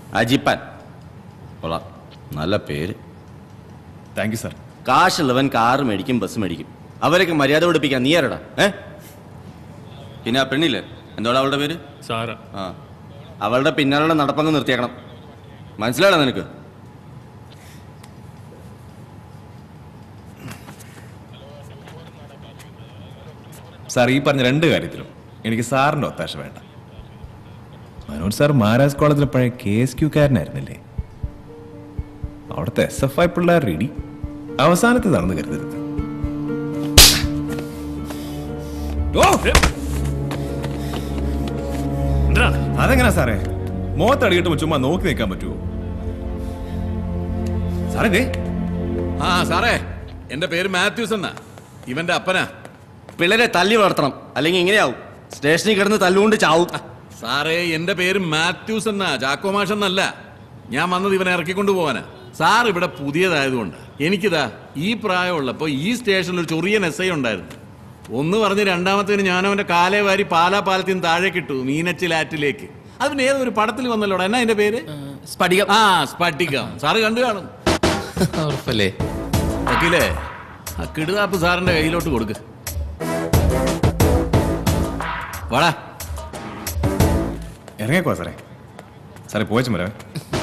അജിപ്പാൻ കൊള്ളാം നല്ല പേര് താങ്ക് യു സാർ കാശുള്ളവൻ കാറ് മേടിക്കും ബസ് മേടിക്കും അവരൊക്കെ മര്യാദ പഠിപ്പിക്കാൻ നീ ആരടാ ഏ പിന്നെ ആ പെണ്ണില്ലേ എന്തോടാ അവളുടെ പേര് സാറ ആ അവളുടെ പിന്നാലുള്ള നടപ്പങ്ങ് നിർത്തിയേക്കണം മനസ്സിലായോ നിനക്ക് സാർ ഈ പറഞ്ഞ രണ്ട് കാര്യത്തിലും എനിക്ക് സാറിന്റെ ഒത്താശ വേണ്ട മനോജ് സാർ മഹാരാജ് കോളേജിലെ പഴയ കെ എസ് ക്യൂക്കാരനായിരുന്നില്ലേ അവിടുത്തെ എസ് എഫ് ഐ പിള്ളേർ റെഡി അവസാനത്തെ നടന്നു കരുതരുത് ഓ! എന്താ അതെങ്ങനാ സാറേ മുഖത്തടിയിട്ടുമ്പോ ചുമ്മാ നോക്കി നിൽക്കാൻ പറ്റുമോ സാറേ ദേ ആ സാറേ എന്റെ പേര് മാത്യൂസ് എന്നാ ഇവന്റെ അപ്പനാ പിള്ളേരെ തല്ലി വളർത്തണം അല്ലെങ്കിൽ ഇങ്ങനെയാവും സ്റ്റേഷനിൽ കിടന്ന് തല്ലുകൊണ്ട് ചാവും സാറേ എന്റെ പേര് മാത്യൂസ് എന്നാ ചാക്കോ മാഷ് എന്നല്ല ഞാൻ വന്നത് ഇവനെ ഇറക്കിക്കൊണ്ട് പോവാനാ സാർ ഇവിടെ പുതിയതായതുകൊണ്ട് എനിക്കിതാ ഈ പ്രായമുള്ളപ്പോ ഈ സ്റ്റേഷനിൽ ഒരു ചൊറിയൻ എസ് ഐ ഉണ്ടായിരുന്നു ഒന്ന് പറഞ്ഞ് രണ്ടാമത്തേന് ഞാൻ അവന്റെ കാലേ വാരി പാലാ പാലത്തിൽ നിന്ന് താഴെ കിട്ടു മീനച്ചിലാറ്റിലേക്ക് അതിന് ഏതൊരു പടത്തിൽ വന്നല്ലോടാ എന്നാ അതിന്റെ പേര് സ്ഫടികം ആ സ്പട്ടികം സാറ് കണ്ടു കാണും ഉറപ്പല്ലേ വക്കീലേ ആ കിടുതാപ്പ് സാറിന്റെ കയ്യിലോട്ട് കൊടുക്ക് വാടാ ഇറങ്ങിക്കോ സാറേ സാറേ പോയച്ചും വരാം